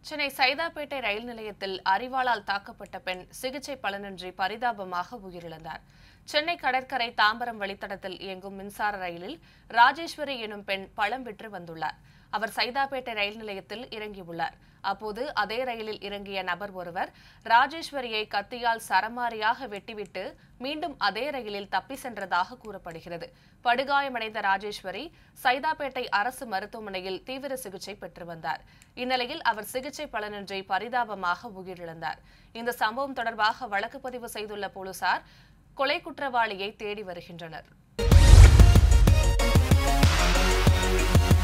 சென்னை சைதாப்பேட்டை ரயில் நிலையத்தில் அரிவாளால் தாக்கப்பட்ட பெண் சிகிச்சை பலனின்றி பரிதாபமாக உயிரிழந்தார் சென்னை கடற்கரை தாம்பரம் வழித்தடத்தில் இயங்கும் மின்சார ரயிலில் ராஜேஸ்வரி எனும் பெண் பழம் விற்று வந்துள்ளார் அவர் சைதாப்பேட்டை ரயில் நிலையத்தில் இறங்கியுள்ளார் அப்போது அதே ரயிலில் இறங்கிய நபர் ஒருவர் ராஜேஸ்வரியை கத்தியால் சரமாரியாக வெட்டிவிட்டு மீண்டும் அதே ரயிலில் தப்பி சென்றதாக கூறப்படுகிறது படுகாயமடைந்த ராஜேஸ்வரி சைதாப்பேட்டை அரசு மருத்துவமனையில் தீவிர சிகிச்சை பெற்று வந்தார் இந்நிலையில் அவர் சிகிச்சை பலனின்றி பரிதாபமாக உயிரிழந்தார் இந்த சம்பவம் தொடர்பாக வழக்கு பதிவு செய்துள்ள போலீசார் கொலை குற்றவாளியை தேடி வருகின்றனர்